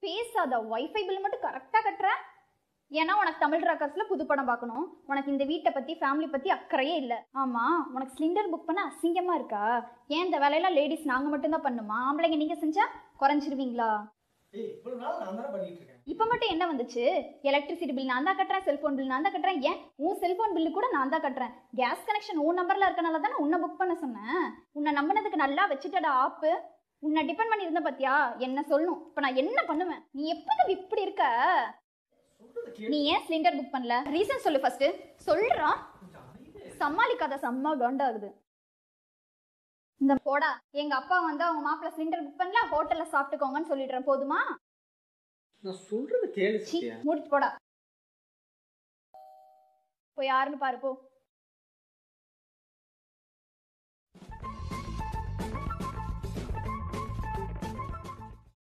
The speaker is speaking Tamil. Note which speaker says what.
Speaker 1: பேசாத வைஃபை பில் மட்டும் கரெக்டா கட்டுற ஏன்னா உனக்கு தமிழ் ராக்கர்ஸ்ல புது படம் பார்க்கணும் உனக்கு இந்த வீட்டை பத்தி ஃபேமிலி பத்தி அக்கறையே இல்ல ஆமா உனக்கு சிலிண்டர் புக் பண்ண அசிங்கமா இருக்கா ஏன் இந்த வேலையெல்லாம் லேடிஸ் நாங்க மட்டும்தான் பண்ணுமா ஆம்பளைங்க நீங்க செஞ்சா குறைஞ்சிருவீங்களா
Speaker 2: ஏய் இவ்வளவு நாள் நான் தானே பண்ணிட்டு இருக்கேன்
Speaker 1: இப்போ மட்டும் என்ன வந்துச்சு எலக்ட்ரிசிட்டி பில் நான் தான் கட்டுறேன் செல்போன் பில் நான் தான் கட்டுறேன் ஏன் உன் செல்போன் பில்லு கூட நான் தான் கட்டுறேன் கேஸ் கனெக்ஷன் உன் நம்பர்ல இருக்கனால தானே உன்னை புக் பண்ண சொன்னேன் உன்னை நம்பினதுக்கு நல்லா வச்சுட்டடா ஆப்பு உன்னை டிபெண்ட் பண்ணி இருந்த பாத்தியா என்ன சொல்லணும் இப்போ நான் என்ன பண்ணுவேன் நீ எப்போ இப்படி இருக்க
Speaker 2: சொல்றத கேளு
Speaker 1: நீ ஏன் சிலிண்டர் புக் பண்ணல ரீசன் சொல்லு ஃபர்ஸ்ட் சொல்றா
Speaker 2: கொஞ்சம் அமைதியா இரு.
Speaker 1: சமாளிக்காத செம்ம காண்டாகுது இந்த போடா எங்க அப்பா வந்து அவங்க மாப்பிள்ள சிலிண்டர் புக் பண்ணல ஹோட்டல்ல சாப்பிட்டுக்கோங்கன்னு சொல்லிடுறேன் போதுமா
Speaker 2: நான் சொல்றத கேளு
Speaker 1: சி
Speaker 2: சத்யா
Speaker 1: மூடிட்டு போடா போய் யாருன்னு பாரு போ